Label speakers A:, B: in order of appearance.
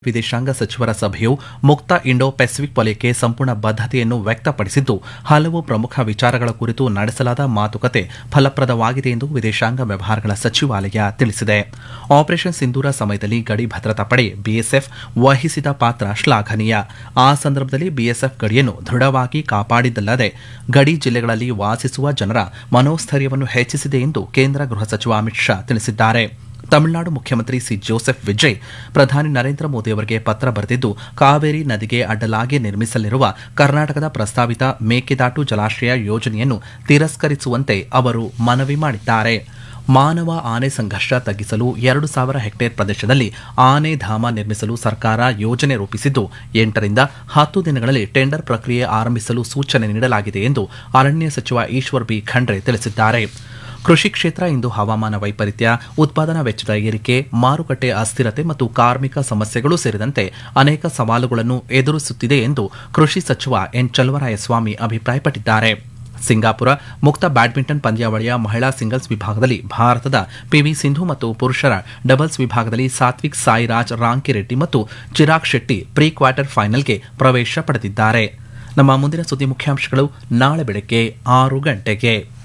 A: ವಿದೇಶಾಂಗ ಸಚಿವರ ಸಭೆಯು ಮುಕ್ತ ಇಂಡೋ ಪೆಸಿಫಿಕ್ ವಲಯಕ್ಕೆ ಸಂಪೂರ್ಣ ಬದ್ಧತೆಯನ್ನು ವ್ಯಕ್ತಪಡಿಸಿದ್ದು ಹಲವು ಪ್ರಮುಖ ವಿಚಾರಗಳ ಕುರಿತು ನಡೆಸಲಾದ ಮಾತುಕತೆ ಫಲಪ್ರದವಾಗಿದೆ ಎಂದು ವಿದೇಶಾಂಗ ವ್ಯವಹಾರಗಳ ಸಚಿವಾಲಯ ತಿಳಿಸಿದೆ ಆಪರೇಷನ್ ಸಿಂಧೂರ ಸಮಯದಲ್ಲಿ ಗಡಿ ಭದ್ರತಾ ಪಡೆ ಬಿಎಸ್ಎಫ್ ವಹಿಸಿದ ಪಾತ್ರ ಶ್ಲಾಘನೀಯ ಆ ಸಂದರ್ಭದಲ್ಲಿ ಬಿಎಸ್ಎಫ್ ಗಡಿಯನ್ನು ದೃಢವಾಗಿ ಕಾಪಾಡಿದ್ದಲ್ಲದೆ ಗಡಿ ಜಿಲ್ಲೆಗಳಲ್ಲಿ ವಾಸಿಸುವ ಜನರ ಮನೋಸ್ಥೈರ್ಯವನ್ನು ಹೆಚ್ಚಿಸಿದೆ ಎಂದು ಕೇಂದ್ರ ಗೃಹ ಸಚಿವ ಅಮಿತ್ ಶಾ ತಿಳಿಸಿದ್ದಾರೆ ತಮಿಳುನಾಡು ಮುಖ್ಯಮಂತ್ರಿ ಸಿ ಜೋಸೆಫ್ ವಿಜಯ್ ಪ್ರಧಾನಿ ನರೇಂದ್ರ ಮೋದಿ ಅವರಿಗೆ ಪತ್ರ ಬರೆದಿದ್ದು ಕಾವೇರಿ ನದಿಗೆ ಅಡ್ಡಲಾಗಿ ನಿರ್ಮಿಸಲಿರುವ ಕರ್ನಾಟಕದ ಪ್ರಸ್ತಾವಿತ ಮೇಕೆದಾಟು ಜಲಾಶಯ ಯೋಜನೆಯನ್ನು ತಿರಸ್ಕರಿಸುವಂತೆ ಅವರು ಮನವಿ ಮಾಡಿದ್ದಾರೆ ಮಾನವ ಆನೆ ಸಂಘರ್ಷ ತಗ್ಗಿಸಲು ಎರಡು ಸಾವಿರ ಹೆಕ್ಟೇರ್ ಪ್ರದೇಶದಲ್ಲಿ ಆನೆ ಧಾಮ ನಿರ್ಮಿಸಲು ಸರ್ಕಾರ ಯೋಜನೆ ರೂಪಿಸಿದ್ದು ಎಂಟರಿಂದ ಹತ್ತು ದಿನಗಳಲ್ಲಿ ಟೆಂಡರ್ ಪ್ರಕ್ರಿಯೆ ಆರಂಭಿಸಲು ಸೂಚನೆ ನೀಡಲಾಗಿದೆ ಎಂದು ಅರಣ್ಯ ಸಚಿವ ಈಶ್ವರ್ ಬಿ ಖಂಡ್ರೆ ತಿಳಿಸಿದ್ದಾರೆ ಕೃಷಿ ಕ್ಷೇತ್ರ ಇಂದು ಹವಾಮಾನ ವೈಪರೀತ್ಯ ಉತ್ಪಾದನಾ ವೆಚ್ಚದ ಏರಿಕೆ ಮಾರುಕಟ್ಟೆ ಅಸ್ಥಿರತೆ ಮತ್ತು ಕಾರ್ಮಿಕ ಸಮಸ್ಯೆಗಳು ಸೇರಿದಂತೆ ಅನೇಕ ಸವಾಲುಗಳನ್ನು ಎದುರಿಸುತ್ತಿದೆ ಎಂದು ಕೃಷಿ ಸಚಿವ ಎನ್ ಚಲವರಾಯಸ್ವಾಮಿ ಅಭಿಪ್ರಾಯಪಟ್ಟಿದ್ದಾರೆ ಸಿಂಗಾಪುರ ಮುಕ್ತ ಬ್ಯಾಡ್ಮಿಂಟನ್ ಪಂದ್ಯಾವಳಿಯ ಮಹಿಳಾ ಸಿಂಗಲ್ಸ್ ವಿಭಾಗದಲ್ಲಿ ಭಾರತದ ಪಿವಿ ಸಿಂಧು ಮತ್ತು ಪುರುಷರ ಡಬಲ್ಸ್ ವಿಭಾಗದಲ್ಲಿ ಸಾತ್ವಿಕ್ ಸಾಯಿರಾಜ್ ರಾಂಕಿರೆಡ್ಡಿ ಮತ್ತು ಚಿರಾಗ್ ಶೆಟ್ಟಿ ಪ್ರೀ ಕ್ವಾರ್ಟರ್ ಫೈನಲ್ಗೆ ಪ್ರವೇಶ ಪಡೆದಿದ್ದಾರೆ ನಮ್ಮ ಮುಂದಿನ ಸುದ್ದಿ ಮುಖ್ಯಾಂಶಗಳು ನಾಳೆ ಬೆಳಗ್ಗೆ ಆರು ಗಂಟೆಗೆ